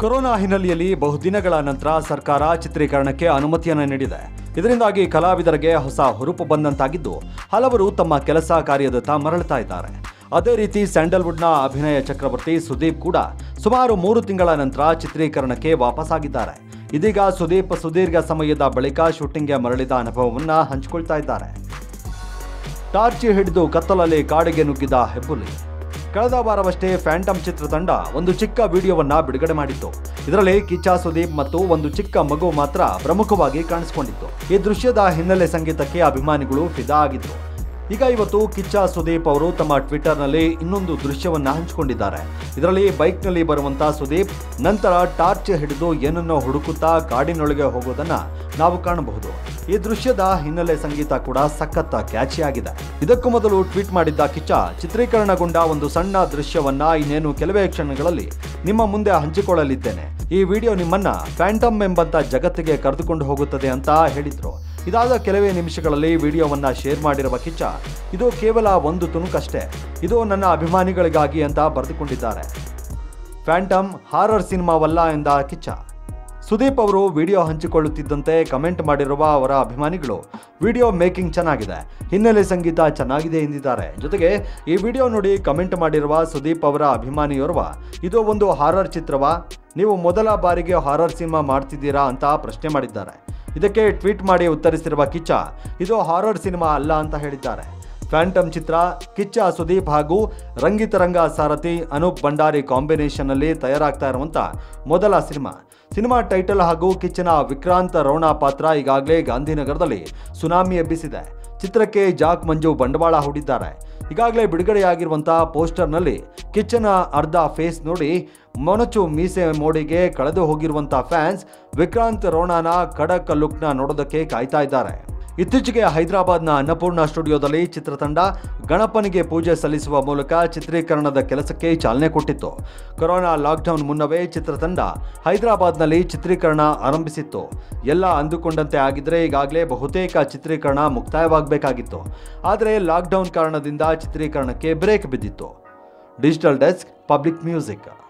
corona ಹಿನ್ನೆಲೆಯಲ್ಲಿ ಬಹುದಿನಗಳ ನಂತರ ಸರ್ಕಾರ ಚಿತ್ರೀಕರಣಕ್ಕೆ ಅನುಮತಿಯನ್ನು ನೀಡಿದೆ ಇದರಿಂದಾಗಿ ಕಲಾವಿದರಿಗೆ ಹೊಸ ಹುರುಪು ಬಂದಂತಾಗಿದ್ದು ಹಲವರು ತಮ್ಮ ಕೆಲಸ ಕಾರ್ಯದತ್ತ ಮರಳುತ್ತಾ ಇದ್ದಾರೆ ಅದೇ ರೀತಿ ಸ್ಯಾಂಡಲ್ವುಡ್ನ ಅಭಿನಯ ಚಕ್ರವರ್ತಿ ಸುದೀಪ್ ಕೂಡ ಸುಮಾರು ಮೂರು ತಿಂಗಳ ನಂತರ ಚಿತ್ರೀಕರಣಕ್ಕೆ ವಾಪಸ್ಸಾಗಿದ್ದಾರೆ ಇದೀಗ ಸುದೀಪ್ ಸುದೀರ್ಘ ಸಮಯದ ಬಳಿಕ ಶೂಟಿಂಗ್ಗೆ ಮರಳಿದ ಅನುಭವವನ್ನ ಹಂಚಿಕೊಳ್ತಾ ಇದ್ದಾರೆ ಟಾರ್ಚಿ ಹಿಡಿದು ಕತ್ತಲಲ್ಲಿ ಕಾಡಿಗೆ ನುಗ್ಗಿದ ಹೆಬ್ಬುಲಿ ಕಳೆದ ವಾರವಷ್ಟೇ ಫ್ಯಾಂಟಮ್ ಚಿತ್ರತಂಡ ಒಂದು ಚಿಕ್ಕ ವಿಡಿಯೋವನ್ನ ಬಿಡುಗಡೆ ಮಾಡಿತ್ತು ಇದರಲ್ಲಿ ಕಿಚ್ಚ ಸುದೀಪ್ ಮತ್ತು ಒಂದು ಚಿಕ್ಕ ಮಗು ಮಾತ್ರ ಪ್ರಮುಖವಾಗಿ ಕಾಣಿಸಿಕೊಂಡಿತ್ತು ಈ ದೃಶ್ಯದ ಹಿನ್ನೆಲೆ ಸಂಗೀತಕ್ಕೆ ಅಭಿಮಾನಿಗಳು ಫಿದಾ ಆಗಿದ್ರು ಈಗ ಇವತ್ತು ಕಿಚ್ಚ ಸುದೀಪ್ ಅವರು ತಮ್ಮ ಟ್ವಿಟರ್ನಲ್ಲಿ ಇನ್ನೊಂದು ದೃಶ್ಯವನ್ನ ಹಂಚಿಕೊಂಡಿದ್ದಾರೆ ಇದರಲ್ಲಿ ಬೈಕ್ನಲ್ಲಿ ಬರುವಂತ ಸುದೀಪ್ ನಂತರ ಟಾರ್ಚ್ ಹಿಡಿದು ಏನನ್ನೋ ಹುಡುಕುತ್ತಾ ಕಾಡಿನೊಳಗೆ ಹೋಗೋದನ್ನ ನಾವು ಕಾಣಬಹುದು ಈ ದೃಶ್ಯದ ಹಿನ್ನೆಲೆ ಸಂಗೀತ ಕೂಡ ಸಖತ್ತ ಕ್ಯಾಚಿ ಆಗಿದೆ ಇದಕ್ಕೂ ಮೊದಲು ಟ್ವೀಟ್ ಮಾಡಿದ್ದ ಕಿಚ್ಚ ಚಿತ್ರೀಕರಣಗೊಂಡ ಒಂದು ಸಣ್ಣ ದೃಶ್ಯವನ್ನ ಇನ್ನೇನು ಕೆಲವೇ ಕ್ಷಣಗಳಲ್ಲಿ ನಿಮ್ಮ ಮುಂದೆ ಹಂಚಿಕೊಳ್ಳಲಿದ್ದೇನೆ ಈ ವಿಡಿಯೋ ನಿಮ್ಮನ್ನ ಫ್ಯಾಂಟಮ್ ಎಂಬಂತ ಜಗತ್ತಿಗೆ ಕರೆದುಕೊಂಡು ಹೋಗುತ್ತದೆ ಅಂತ ಹೇಳಿದ್ರು ಇದಾದ ಕೆಲವೇ ನಿಮಿಷಗಳಲ್ಲಿ ವಿಡಿಯೋವನ್ನ ಶೇರ್ ಮಾಡಿರುವ ಕಿಚ್ಚ ಇದು ಕೇವಲ ಒಂದು ತುಣುಕಷ್ಟೇ ಇದು ನನ್ನ ಅಭಿಮಾನಿಗಳಿಗಾಗಿ ಅಂತ ಬರೆದುಕೊಂಡಿದ್ದಾರೆ ಫ್ಯಾಂಟಮ್ ಹಾರರ್ ಸಿನಿಮಾವಲ್ಲ ಎಂದ ಕಿಚ್ಚ ಸುದೀಪ್ ಅವರು ವಿಡಿಯೋ ಹಂಚಿಕೊಳ್ಳುತ್ತಿದ್ದಂತೆ ಕಮೆಂಟ್ ಮಾಡಿರುವ ಅವರ ಅಭಿಮಾನಿಗಳು ವಿಡಿಯೋ ಮೇಕಿಂಗ್ ಚೆನ್ನಾಗಿದೆ ಹಿನ್ನೆಲೆ ಸಂಗೀತ ಚೆನ್ನಾಗಿದೆ ಎಂದಿದ್ದಾರೆ ಜೊತೆಗೆ ಈ ವಿಡಿಯೋ ನೋಡಿ ಕಮೆಂಟ್ ಮಾಡಿರುವ ಸುದೀಪ್ ಅವರ ಅಭಿಮಾನಿಯೋರ್ವ ಇದು ಒಂದು ಹಾರರ್ ಚಿತ್ರವಾ ನೀವು ಮೊದಲ ಬಾರಿಗೆ ಹಾರರ್ ಸಿನಿಮಾ ಮಾಡ್ತಿದ್ದೀರಾ ಅಂತ ಪ್ರಶ್ನೆ ಮಾಡಿದ್ದಾರೆ ಇದಕ್ಕೆ ಟ್ವೀಟ್ ಮಾಡಿ ಉತ್ತರಿಸಿರುವ ಕಿಚ್ಚ ಇದು ಹಾರರ್ ಸಿನಿಮಾ ಅಲ್ಲ ಅಂತ ಹೇಳಿದ್ದಾರೆ ಫ್ಯಾಂಟಮ್ ಚಿತ್ರ ಕಿಚ್ಚ ಸುದೀಪ್ ಹಾಗೂ ರಂಗಿತರಂಗ ಸಾರಥಿ ಅನೂಪ್ ಭಂಡಾರಿ ಕಾಂಬಿನೇಷನ್ ಅಲ್ಲಿ ತಯಾರಾಗ್ತಾ ಇರುವಂತ ಮೊದಲ ಸಿನಿಮಾ ಸಿನಿಮಾ ಟೈಟಲ್ ಹಾಗೂ ಕಿಚ್ಚನ ವಿಕ್ರಾಂತ ರೌಣ ಪಾತ್ರ ಈಗಾಗಲೇ ಗಾಂಧಿನಗರದಲ್ಲಿ ಸುನಾಮಿ ಎಬ್ಬಿಸಿದೆ ಚಿತ್ರಕ್ಕೆ ಜಾಕ್ ಮಂಜು ಬಂಡವಾಳ ಹೂಡಿದ್ದಾರೆ ಈಗಾಗಲೇ ಬಿಡುಗಡೆಯಾಗಿರುವಂತಹ ಪೋಸ್ಟರ್ನಲ್ಲಿ ಕಿಚ್ಚನ ಅರ್ಧ ಫೇಸ್ ನೋಡಿ ಮೊನಚು ಮೀಸೆ ಮೋಡಿಗೆ ಕಳೆದು ಹೋಗಿರುವಂತಹ ಫ್ಯಾನ್ಸ್ ವಿಕ್ರಾಂತ್ ರೋಣಾನ ಖಡಕ್ ಲುಕ್ನ ನೋಡೋದಕ್ಕೆ ಕಾಯ್ತಾ ಇದ್ದಾರೆ ಇತ್ತೀಚೆಗೆ ಹೈದರಾಬಾದ್ನ ಅನ್ನಪೂರ್ಣ ಸ್ಟುಡಿಯೋದಲ್ಲಿ ಚಿತ್ರತಂಡ ಗಣಪನಿಗೆ ಪೂಜೆ ಸಲ್ಲಿಸುವ ಮೂಲಕ ಚಿತ್ರೀಕರಣದ ಕೆಲಸಕ್ಕೆ ಚಾಲನೆ ಕೊಟ್ಟಿತ್ತು ಕೊರೋನಾ ಲಾಕ್ಡೌನ್ ಮುನ್ನವೇ ಚಿತ್ರತಂಡ ಹೈದರಾಬಾದ್ನಲ್ಲಿ ಚಿತ್ರೀಕರಣ ಆರಂಭಿಸಿತ್ತು ಎಲ್ಲ ಅಂದುಕೊಂಡಂತೆ ಆಗಿದ್ರೆ ಈಗಾಗಲೇ ಬಹುತೇಕ ಚಿತ್ರೀಕರಣ ಮುಕ್ತಾಯವಾಗಬೇಕಾಗಿತ್ತು ಆದರೆ ಲಾಕ್ಡೌನ್ ಕಾರಣದಿಂದ ಚಿತ್ರೀಕರಣಕ್ಕೆ ಬ್ರೇಕ್ ಬಿದ್ದಿತ್ತು ಡಿಜಿಟಲ್ ಡೆಸ್ಕ್ ಪಬ್ಲಿಕ್ ಮ್ಯೂಸಿಕ್